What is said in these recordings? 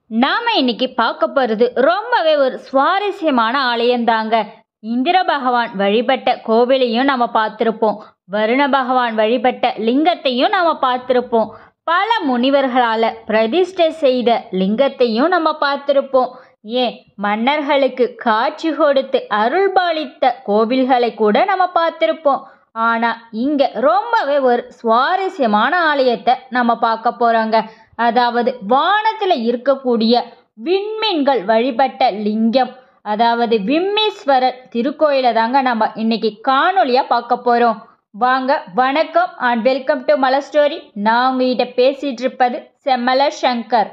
நாம இன்னைக்கு பார்க்க போறது ரொம்பவே ஒரு சுவாரஸ்யமான ஆலயம்தாங்க இந்திர பகவான் வழிபட்ட கோவிலையும் நம்ம பார்த்துருப்போம் வருண பகவான் வழிபட்ட லிங்கத்தையும் நாம பார்த்துருப்போம் பல முனிவர்களால பிரதிஷ்டை செய்த லிங்கத்தையும் நம்ம பார்த்துருப்போம் ஏன் மன்னர்களுக்கு காட்சி கொடுத்து அருள்பாலித்த கோவில்களை கூட நம்ம பார்த்துருப்போம் ஆனா இங்க ரொம்பவே ஒரு சுவாரஸ்யமான ஆலயத்தை நம்ம பார்க்க போறோங்க அதாவது வானத்துல இருக்கக்கூடிய விண்மீன்கள் வழிபட்ட லிங்கம் அதாவது விம்மீஸ்வரர் திருக்கோயிலை தாங்க நம்ம இன்னைக்கு காணொலியா பார்க்க போறோம் வாங்க வணக்கம் and welcome to Malar story நான் உங்ககிட்ட பேசிட்டு இருப்பது செம்மல சங்கர்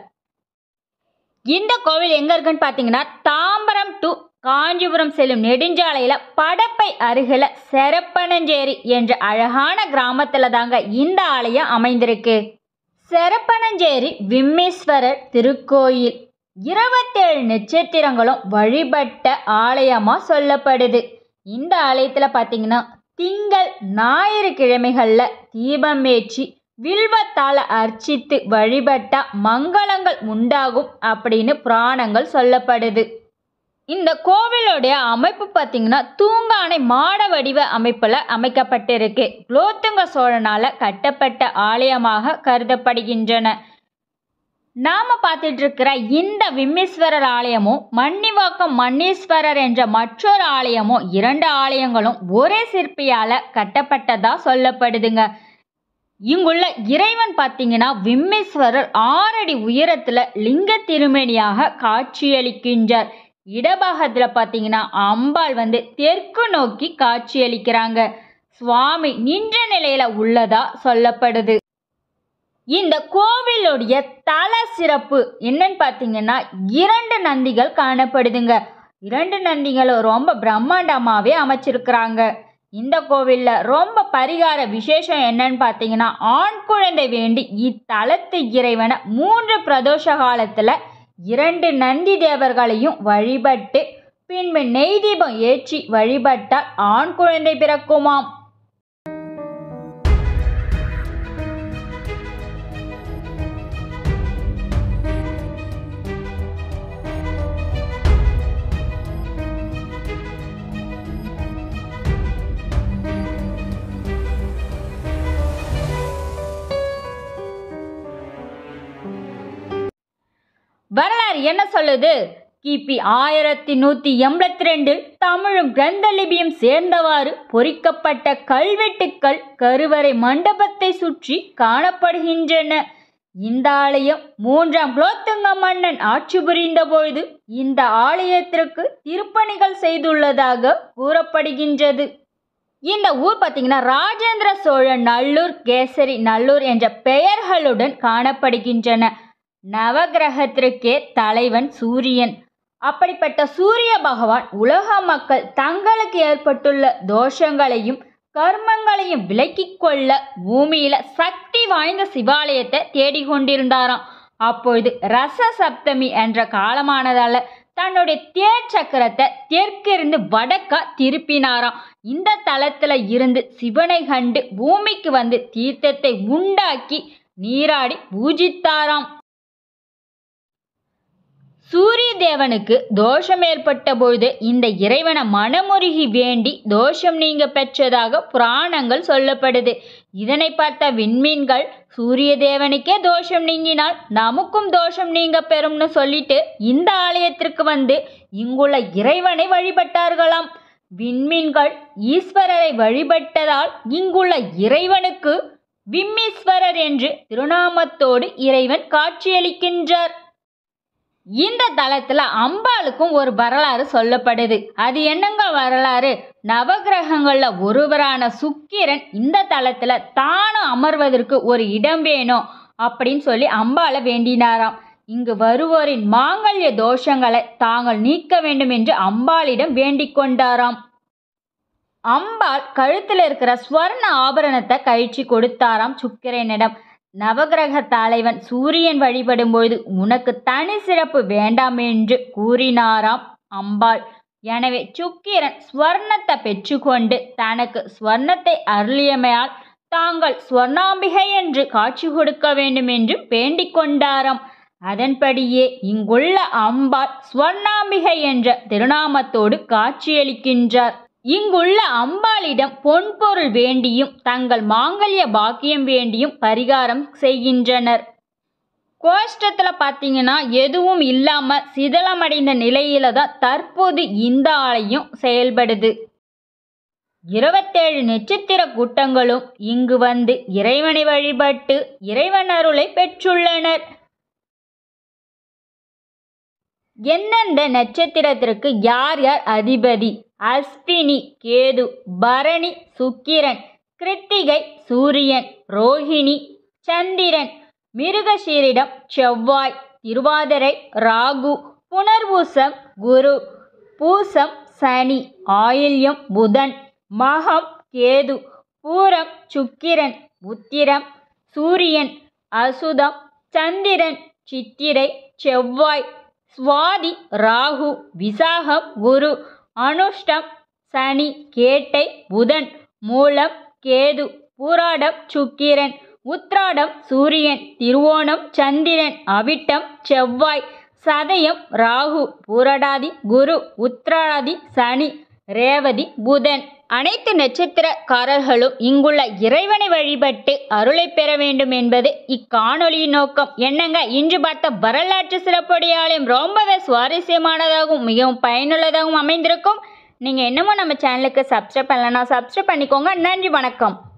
இந்த கோவில் எங்க இருக்குன்னு பார்த்தீங்கன்னா தாம்பரம் டு காஞ்சிபுரம் செல்லும் நெடுஞ்சாலையில படப்பை அருகில செரப்பனஞ்சேரி என்ற அழகான கிராமத்துல தாங்க இந்த ஆலயம் அமைந்திருக்கு செரப்பனஞ்சேரி விம்மீஸ்வரர் திருக்கோயில் இருபத்தேழு நட்சத்திரங்களும் வழிபட்ட ஆலயமா சொல்லப்படுது இந்த ஆலயத்துல பார்த்தீங்கன்னா திங்கள் ஞாயிறு கிழமைகள்ல தீபம் ஏற்றி வில்வத்தால அர்ச்சித்து வழிபட்டா மங்களங்கள் உண்டாகும் அப்படின்னு புராணங்கள் சொல்லப்படுது இந்த கோவிலுடைய அமைப்பு பார்த்தீங்கன்னா தூங்கானை மாட வடிவ அமைப்பில் அமைக்கப்பட்டிருக்கு குலோத்துங்க சோழனால் கட்டப்பட்ட ஆலயமாக கருதப்படுகின்றன நாம பார்த்துட்டு இருக்கிற இந்த விம்மீஸ்வரர் ஆலயமும் மன்னிவாக்கம் மன்னீஸ்வரர் என்ற மற்றொரு ஆலயமும் இரண்டு ஆலயங்களும் ஒரே சிற்பியால கட்டப்பட்டதா சொல்லப்படுதுங்க இங்குள்ள இறைவன் பார்த்தீங்கன்னா விம்மீஸ்வரர் ஆறடி உயரத்துல லிங்க திருமேனியாக காட்சியளிக்கின்றார் இடபாகத்தில் பார்த்தீங்கன்னா அம்பாள் வந்து தெற்கு நோக்கி காட்சியளிக்கிறாங்க சுவாமி நின்ற நிலையில உள்ளதா சொல்லப்படுது இந்த கோவிலுடைய தல சிறப்பு என்னன்னு பார்த்தீங்கன்னா இரண்டு நந்திகள் காணப்படுதுங்க இரண்டு நந்திகளும் ரொம்ப பிரம்மாண்டமாகவே அமைச்சிருக்கிறாங்க இந்த கோவிலில் ரொம்ப பரிகார விசேஷம் என்னன்னு பார்த்தீங்கன்னா ஆண் குழந்தை வேண்டி இத்தலத்து இறைவனை மூன்று பிரதோஷ காலத்தில் இரண்டு நந்தி தேவர்களையும் வழிபட்டு பின்பு நெய் தீபம் ஏற்றி வழிபட்டால் ஆண் குழந்தை பிறக்குமாம் வரலாறு என்ன சொல்லுது கிபி ஆயிரத்தி நூற்றி எண்பத்தி ரெண்டில் தமிழும் கிரந்த லிபியும் சேர்ந்தவாறு பொறிக்கப்பட்ட கல்வெட்டுக்கள் கருவறை மண்டபத்தை சுற்றி காணப்படுகின்றன இந்த ஆலயம் மூன்றாம் குலோத்துங்க மன்னன் ஆட்சி புரிந்த பொழுது இந்த ஆலயத்திற்கு திருப்பணிகள் செய்துள்ளதாக கூறப்படுகின்றது இந்த ஊர் பார்த்தீங்கன்னா ராஜேந்திர சோழன் நல்லூர் கேசரி நல்லூர் என்ற பெயர்களுடன் காணப்படுகின்றன நவகிரகத்திற்கே தலைவன் சூரியன் அப்படிப்பட்ட சூரிய பகவான் உலக மக்கள் தங்களுக்கு ஏற்பட்டுள்ள தோஷங்களையும் கர்மங்களையும் விலக்கிக் கொள்ள பூமியில சக்தி வாய்ந்த சிவாலயத்தை தேடிக்கொண்டிருந்தாராம் அப்பொழுது ரச சப்தமி என்ற காலமானதால தன்னுடைய தேர் சக்கரத்தை தெற்கிருந்து வடக்கா திருப்பினாராம் இந்த தலத்துல இருந்து சிவனை கண்டு பூமிக்கு வந்து தீர்த்தத்தை உண்டாக்கி நீராடி பூஜித்தாராம் சூரிய தேவனுக்கு தோஷம் ஏற்பட்ட பொழுது இந்த இறைவனை மனமுருகி வேண்டி தோஷம் நீங்க பெற்றதாக புராணங்கள் சொல்லப்படுது இதனை பார்த்த விண்மீன்கள் சூரிய தேவனுக்கே தோஷம் நீங்கினால் நமக்கும் தோஷம் நீங்க பெறும்னு சொல்லிட்டு இந்த ஆலயத்திற்கு வந்து இங்குள்ள இறைவனை வழிபட்டார்களாம் விண்மீன்கள் ஈஸ்வரரை வழிபட்டதால் இங்குள்ள இறைவனுக்கு விம்மீஸ்வரர் என்று திருநாமத்தோடு இறைவன் காட்சியளிக்கின்றார் இந்த தலத்துல அம்பாளுக்கும் ஒரு வரலாறு சொல்லப்படுது அது என்னங்க வரலாறு நவகிரகங்கள்ல ஒருவரான சுக்கிரன் இந்த தலத்துல தானும் அமர்வதற்கு ஒரு இடம் வேணும் அப்படின்னு சொல்லி அம்பாளை வேண்டினாராம் இங்கு வருவோரின் மாங்கல்ய தோஷங்களை தாங்கள் நீக்க வேண்டும் என்று அம்பாளிடம் வேண்டிக் கொண்டாராம் அம்பாள் கழுத்தில் இருக்கிற ஸ்வர்ண ஆபரணத்தை கழிச்சு கொடுத்தாராம் சுக்கிரனிடம் நவகிரக தலைவன் சூரியன் வழிபடும் பொழுது உனக்கு தனி சிறப்பு வேண்டாம் என்று கூறினாராம் அம்பாள் எனவே சுக்கிரன் ஸ்வர்ணத்தை பெற்றுக்கொண்டு தனக்கு ஸ்வர்ணத்தை அருளியமையால் தாங்கள் ஸ்வர்ணாம்பிகை என்று காட்சி கொடுக்க வேண்டும் என்று வேண்டிக் கொண்டாராம் அதன்படியே இங்குள்ள அம்பாள் ஸ்வர்ணாம்பிகை என்ற திருநாமத்தோடு காட்சியளிக்கின்றார் இங்குள்ள அம்பாளிடம் பொன்பொருள் வேண்டியும் தங்கள் மாங்கல்ய பாக்கியம் வேண்டியும் பரிகாரம் செய்கின்றனர் கோஷ்டத்தில் பார்த்தீங்கன்னா எதுவும் இல்லாமல் சிதலமடைந்த நிலையில தான் தற்போது இந்த ஆலயம் செயல்படுது இருபத்தேழு நட்சத்திர கூட்டங்களும் இங்கு வந்து இறைவனை வழிபட்டு இறைவன் அருளை பெற்றுள்ளனர் எந்தெந்த நட்சத்திரத்திற்கு யார் யார் அதிபதி அஸ்வினி கேது பரணி சுக்கிரன் கிருத்திகை சூரியன் ரோஹிணி சந்திரன் மிருகசீரிடம் செவ்வாய் திருவாதிரை ராகு புனர்பூசம் குரு பூசம் சனி ஆயில்யம் புதன் மகம் கேது பூரம் சுக்கிரன் உத்திரம் சூரியன் அசுதம் சந்திரன் சித்திரை செவ்வாய் சுவாதி ராகு விசாகம் குரு அனுஷ்டம் சனி கேட்டை புதன் மூலம் கேது பூராடம் சுக்கிரன் உத்ராடம் சூரியன் திருவோணம் சந்திரன் அவிட்டம் செவ்வாய் சதயம் ராகு பூரடாதி குரு உத்ராடாதி சனி ரேவதி புதன் அனைத்து நட்சத்திரக்காரர்களும் இங்குள்ள இறைவனை வழிபட்டு அருளை பெற வேண்டும் என்பது இக்காணொலியின் நோக்கம் என்னங்க இன்று பார்த்த வரலாற்று சிறப்புடைய ஆலயம் ரொம்பவே சுவாரஸ்யமானதாகவும் மிகவும் பயனுள்ளதாகவும் அமைந்திருக்கும் நீங்கள் என்னமோ நம்ம சேனலுக்கு சப்ஸ்கிரைப் பண்ணலன்னா சப்ஸ்கிரைப் பண்ணிக்கோங்க நன்றி வணக்கம்